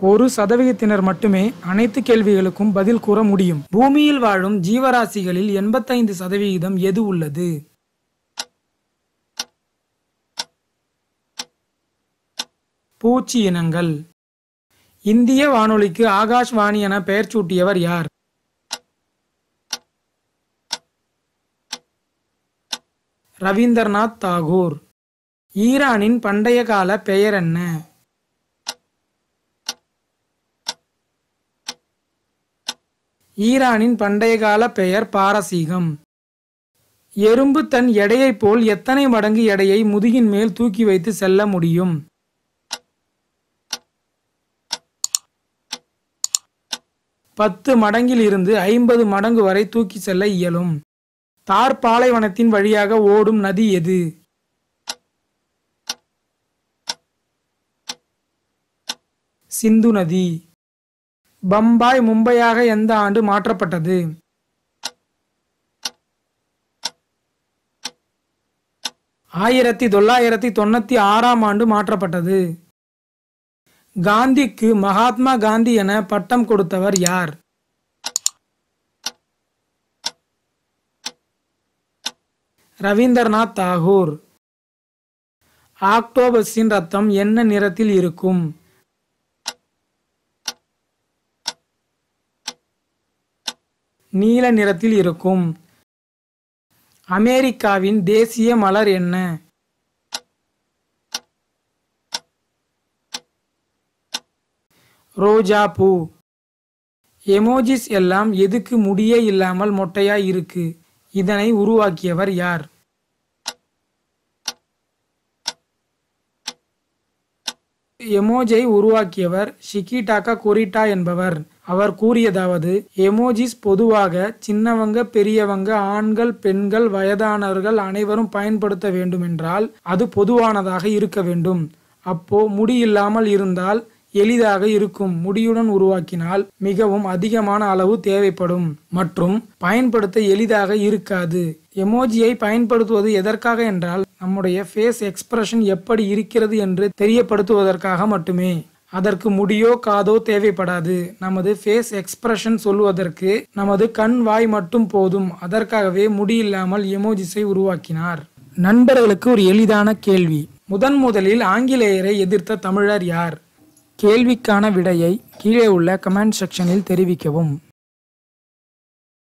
ஒரு சதவிகிதத்தினர் மட்டுமே அனைத்து கேள்விகளுக்கும் பதில் கூற முடியும் பூமியில் வாழும் ஜீவராசிகளில் எண்பத்தைந்து சதவிகிதம் எது உள்ளது பூச்சி இனங்கள் இந்திய வானொலிக்கு ஆகாஷ்வாணி என பெயர் சூட்டியவர் யார் ரவீந்திரநாத் தாகூர் ஈரானின் பண்டைய கால பெயர் என்ன ஈரானின் பண்டைய கால பெயர் பாரசீகம் எறும்பு தன் எடையைப் போல் எத்தனை மடங்கு எடையை முதுகின் மேல் தூக்கி வைத்து செல்ல முடியும் பத்து மடங்கில் இருந்து ஐம்பது மடங்கு வரை தூக்கி செல்ல இயலும் தார் பாலைவனத்தின் வழியாக ஓடும் நதி எது சிந்து நதி பம்பாய் மும்பையாக எந்த ஆண்டு மாற்றப்பட்டது ஆயிரத்தி தொள்ளாயிரத்தி தொண்ணூத்தி ஆறாம் ஆண்டு மாற்றப்பட்டது காந்திக்கு மகாத்மா காந்தி என பட்டம் கொடுத்தவர் யார் ரவீந்திரநாத் தாகூர் ஆக்டோபஸின் ரத்தம் என்ன நிறத்தில் இருக்கும் நீல நிறத்தில் இருக்கும் அமெரிக்காவின் தேசிய மலர் என்ன ரோஜா பூ எமோஜிஸ் எல்லாம் எதுக்கு முடியே இல்லாமல் மொட்டையா இருக்கு இதனை உருவாக்கியவர் யார் எமோஜை உருவாக்கியவர் ஷிகிடாக்கா கொரிட்டா என்பவர் அவர் கூறியதாவது எமோஜிஸ் பொதுவாக சின்னவங்க பெரியவங்க ஆண்கள் பெண்கள் வயதானவர்கள் அனைவரும் பயன்படுத்த வேண்டுமென்றால் அது பொதுவானதாக இருக்க வேண்டும் அப்போ முடி இல்லாமல் இருந்தால் எளிதாக இருக்கும் முடியுடன் உருவாக்கினால் மிகவும் அதிகமான அளவு தேவைப்படும் மற்றும் பயன்படுத்த எளிதாக இருக்காது எமோஜியை பயன்படுத்துவது எதற்காக என்றால் நம்முடைய ஃபேஸ் எக்ஸ்பிரஷன் எப்படி இருக்கிறது என்று தெரியப்படுத்துவதற்காக மட்டுமே அதற்கு முடியோ காதோ தேவைப்படாது நமது ஃபேஸ் எக்ஸ்பிரஷன் சொல்வதற்கு நமது கண் வாய் மட்டும் போதும் அதற்காகவே முடி இல்லாமல் எமோஜிஸை உருவாக்கினார் நண்பர்களுக்கு ஒரு எளிதான கேள்வி முதன் முதலில் ஆங்கிலேயரை எதிர்த்த தமிழர் யார் கேள்விக்கான விடையை கீழே உள்ள கமெண்ட் செக்ஷனில் தெரிவிக்கவும்